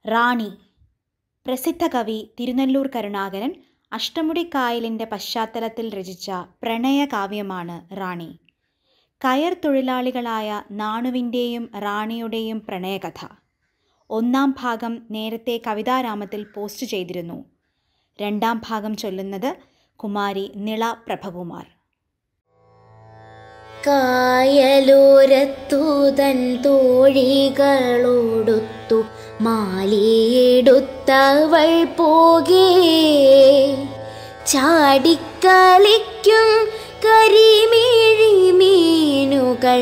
റാണി പ്രസിദ്ധ കവി തിരുനെല്ലൂർ കരുണാകരൻ അഷ്ടമുടിക്കായലിൻ്റെ പശ്ചാത്തലത്തിൽ രചിച്ച പ്രണയകാവ്യമാണ് റാണി കയർ തൊഴിലാളികളായ നാണുവിൻ്റെയും റാണിയുടെയും പ്രണയകഥ ഒന്നാം ഭാഗം നേരത്തെ കവിതാരാമത്തിൽ പോസ്റ്റ് ചെയ്തിരുന്നു രണ്ടാം ഭാഗം ചൊല്ലുന്നത് കുമാരി നിള പ്രഭകുമാർ കായലോരത്തു തൻ തോഴികളോടൊത്തു മാലിയെടുത്തവൾ പോകേ ചാടിക്കളിക്കും കരിമീഴി മീനുകൾ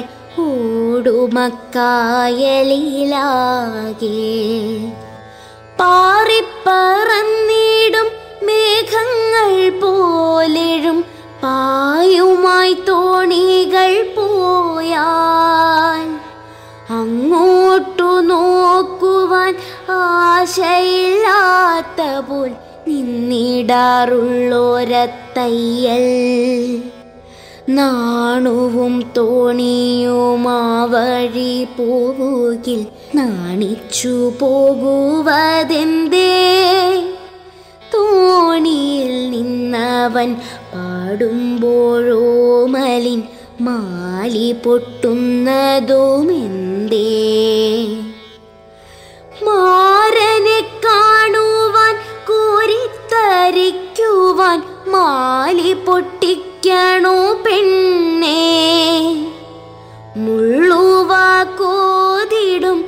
ഓടുമക്കായലിലാകെ പാറിപ്പറന്നിടും മേഘങ്ങൾ പോലെഴും പായുമായി തോണികൾ പോയാൽ അങ്ങോട്ടു നോക്കുവാൻ ആശയില്ലാത്ത പോൽ നിന്നിടാറുള്ളോരത്തയ്യൽ നാണുവും തോണിയും ആ വഴി പോവുകിൽ നാണിച്ചു പോകുവതെന്തേ തോണിയിൽ നിന്നവൻ പാടുമ്പോഴോ മലിൻ മാലി പൊട്ടുന്നതുമെന്തേ മാരനെ കാണുവാൻ കോരിത്തരിക്കുവാൻ മാലി പൊട്ടിക്കണോ പെണ്ണേ മുള്ളുവാക്കോതിടും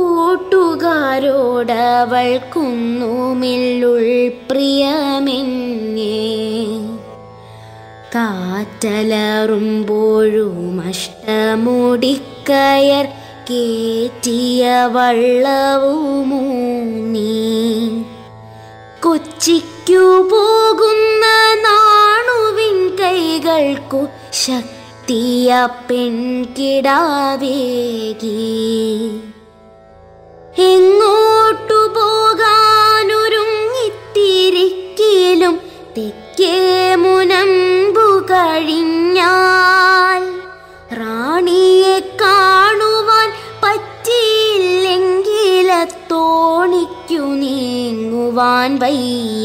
കൂട്ടുകാരോടവൾക്കൊന്നുമില്ലുൾ പ്രിയമെന്നേ കാറ്റലറുമ്പോഴും അഷ്ടമുടിക്കയർ കേറ്റിയ വള്ളവുമൂന്നി കൊച്ചിക്കു പോകുന്ന നാണുവിൻ കൈകൾക്കു ശക്തിയ പെൺകിടാവേകി എങ്ങോട്ടു പോകാനൊരുങ്ങിത്തിരിക്കലും തെക്കേ മുനമ്പു കഴിഞ്ഞാൽ റാണിയെ കാണുവാൻ പറ്റിയില്ലെങ്കിലത്തോണിക്കു നീങ്ങുവാൻ വയ്യ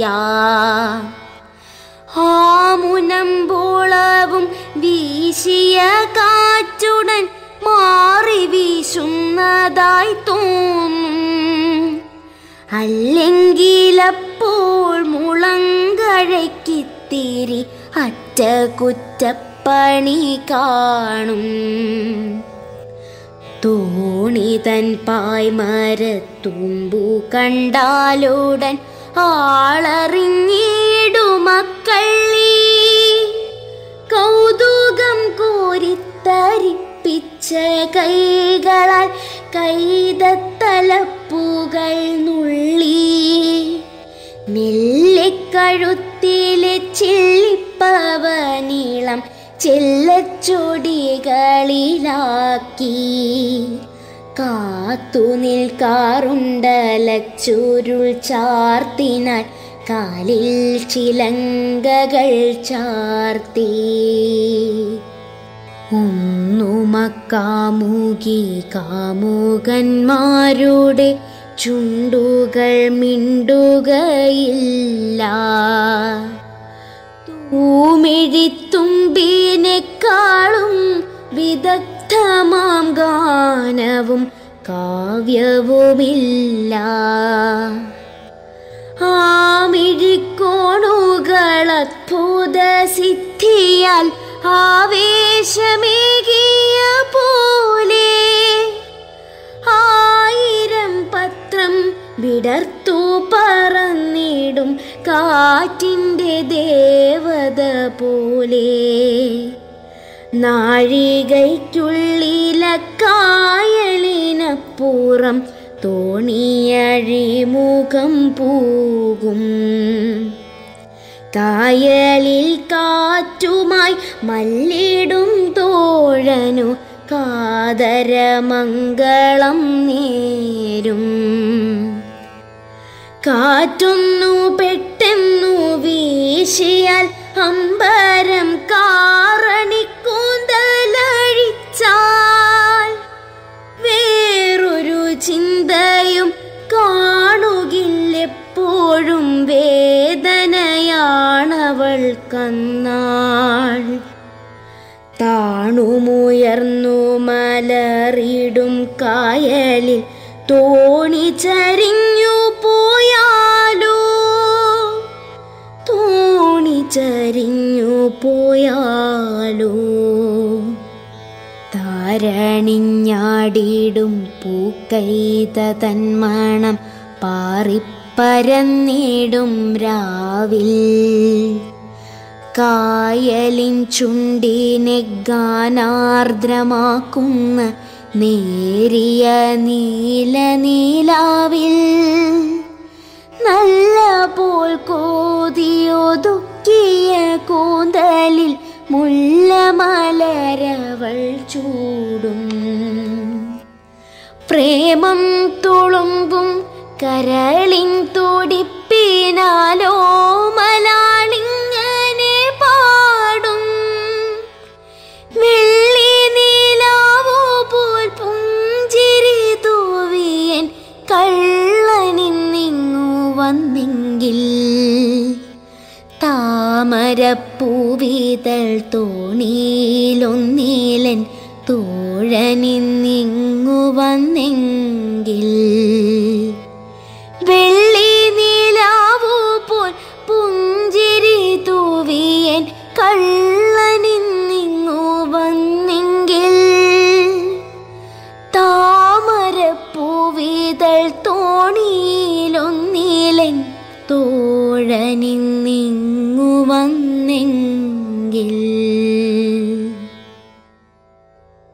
ആ മുനമ്പോളവും വീശിയ കാറ്റുടൻ മാറി വീശുന്നതായി തോന്നും അല്ലെങ്കിലപ്പോൾ മുളങ്കഴയ്ക്കിത്തിരി അറ്റകുറ്റപ്പണി കാണും തോണി തൻ പായ്മരത്തുമ്പു കണ്ടാലുടൻ ആളറിഞ്ഞിടുമക്കള്ളി കൗതുകം കോരിത്തരിപ്പിച്ച കൈകളാൽ കൈതത്തലപ്പുകൾ നുള്ളി മെല്ലിക്കഴുത്തിലെ ചില്ലിപ്പവനീളം ചെല്ലച്ചൊടികളിലാക്കി കാത്തു നിൽക്കാറുണ്ടലച്ചുരുൾ ചാർത്തിനാൽ കാലിൽ ചിലങ്കകൾ ചാർത്തി ഒന്നുമക്കാമുകി കാമുകന്മാരുടെ ചുണ്ടുകൾ മിണ്ടുകയില്ല തൂമിഴിത്തുമ്പിനെക്കാളും വിദഗ്ധമാം ഗാനവും കാവ്യവുമില്ല ആമിഴിക്കോണുകൾ അത്ഭുത സിദ്ധിയാൽ ആവേശമേകിയ പോലെ ആയിരം പത്രം വിടർത്തു പറന്നിടും കാറ്റിൻ്റെ ദേവത പോലെ നാഴികയ്ക്കുള്ളിലക്കായലിനപ്പുറം തോണിയഴിമുഖം പൂകും കായലിൽ കാറ്റുമായി മല്ലിടും തോഴനു കാതരമംഗളം നേരും കാറ്റൊന്നു പെട്ടെന്നു വീശിയാൽ അമ്പരം കാറണിക്കൂന്തലഴിച്ചാൽ വേറൊരു ചിന്തയും കാണു കന്നാൾ താണുമുയർന്നു മലറിടും കായലിൽ തോണി ചരിഞ്ഞു പോയാലോ തോണി ചരിഞ്ഞു പോയാലോ താരണിഞ്ഞാടിടും പൂക്കൈത തന്മണം പാറിപ്പരന്നിടും രാവിൽ കായലിൻ ചുണ്ടിനെ ഗാനാർദ്രമാക്കുന്ന നേരിയ നീല നീലാവിൽ നല്ല പോൽ കോതിയൊതുക്കിയ കൂന്തലിൽ മുല്ലമലരവൾ ചൂടും പ്രേമം തുളുമ്പും കരളിൻ തുടിപ്പിനാലോ മലാളിങ്ങനെ പാടും വെള്ളി നീലാവോ പോൽ പുഞ്ചിരി തൂവിയൻ കള്ളനിന്നിങ്ങു വന്നെങ്കിൽ താമരപ്പൂവിതൾ തോണിയിലൊന്നിലൻ തോഴനിന്നിങ്ങു വന്നെങ്കിൽ